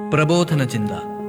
പ്രബോധന ചിന്ത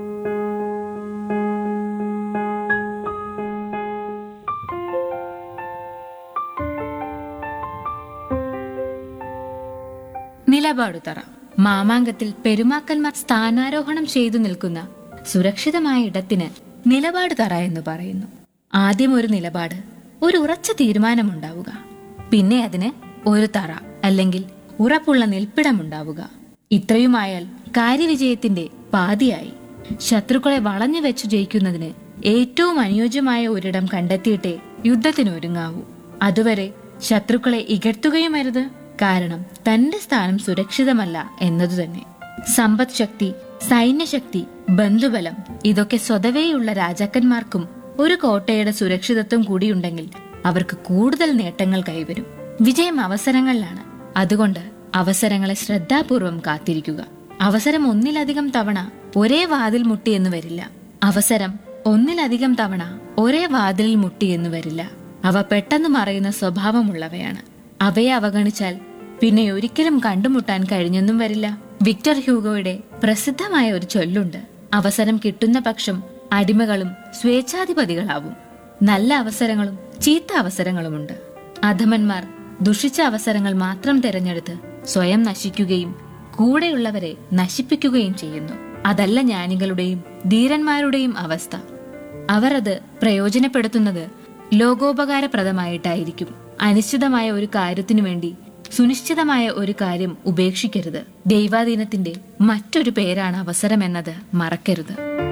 നിലപാടുതറ മാമാങ്കത്തിൽ പെരുമാക്കന്മാർ സ്ഥാനാരോഹണം ചെയ്തു നിൽക്കുന്ന സുരക്ഷിതമായ ഇടത്തിന് നിലപാടുതറ എന്ന് പറയുന്നു ആദ്യം ഒരു നിലപാട് ഒരു ഉറച്ച തീരുമാനമുണ്ടാവുക പിന്നെ അതിന് ഒരു തറ അല്ലെങ്കിൽ ഉറപ്പുള്ള നിൽപ്പിടമുണ്ടാവുക ഇത്രയുമായാൽ കാര്യവിജയത്തിന്റെ പാതിയായി ശത്രുക്കളെ വളഞ്ഞു വെച്ചു ജയിക്കുന്നതിന് ഏറ്റവും അനുയോജ്യമായ ഒരിടം കണ്ടെത്തിയിട്ടേ യുദ്ധത്തിന് ഒരുങ്ങാവൂ അതുവരെ ശത്രുക്കളെ ഇകഴ്ത്തുകയുമരുത് കാരണം തന്റെ സ്ഥാനം സുരക്ഷിതമല്ല എന്നതുതന്നെ സമ്പദ് ശക്തി സൈന്യശക്തി ബന്ധുബലം ഇതൊക്കെ സ്വതവേയുള്ള രാജാക്കന്മാർക്കും ഒരു കോട്ടയുടെ സുരക്ഷിതത്വം കൂടിയുണ്ടെങ്കിൽ അവർക്ക് കൂടുതൽ നേട്ടങ്ങൾ കൈവരും വിജയം അവസരങ്ങളിലാണ് അതുകൊണ്ട് അവസരങ്ങളെ ശ്രദ്ധാപൂർവം കാത്തിരിക്കുക അവസരം ഒന്നിലധികം തവണ ഒരേ വാതിൽ മുട്ടിയെന്ന് വരില്ല അവസരം ഒന്നിലധികം തവണ ഒരേ വാതിലിൽ മുട്ടിയെന്ന് വരില്ല അവ പെട്ടെന്ന് മറയുന്ന സ്വഭാവമുള്ളവയാണ് അവയെ അവഗണിച്ചാൽ പിന്നെ ഒരിക്കലും കണ്ടുമുട്ടാൻ കഴിഞ്ഞെന്നും വരില്ല വിക്ടർ ഹ്യൂഗോയുടെ പ്രസിദ്ധമായ ഒരു ചൊല്ലുണ്ട് അവസരം കിട്ടുന്ന പക്ഷം അടിമകളും സ്വേച്ഛാധിപതികളാവും നല്ല അവസരങ്ങളും ചീത്ത അവസരങ്ങളുമുണ്ട് അധമന്മാർ ദുഷിച്ച അവസരങ്ങൾ മാത്രം തിരഞ്ഞെടുത്ത് സ്വയം നശിക്കുകയും കൂടെയുള്ളവരെ നശിപ്പിക്കുകയും ചെയ്യുന്നു അതല്ല ജ്ഞാനികളുടെയും ധീരന്മാരുടെയും അവസ്ഥ അവർ അത് പ്രയോജനപ്പെടുത്തുന്നത് ലോകോപകാരപ്രദമായിട്ടായിരിക്കും അനിശ്ചിതമായ ഒരു കാര്യത്തിനു വേണ്ടി സുനിശ്ചിതമായ ഒരു കാര്യം ഉപേക്ഷിക്കരുത് ദൈവാധീനത്തിന്റെ മറ്റൊരു പേരാണ് അവസരം എന്നത് മറക്കരുത്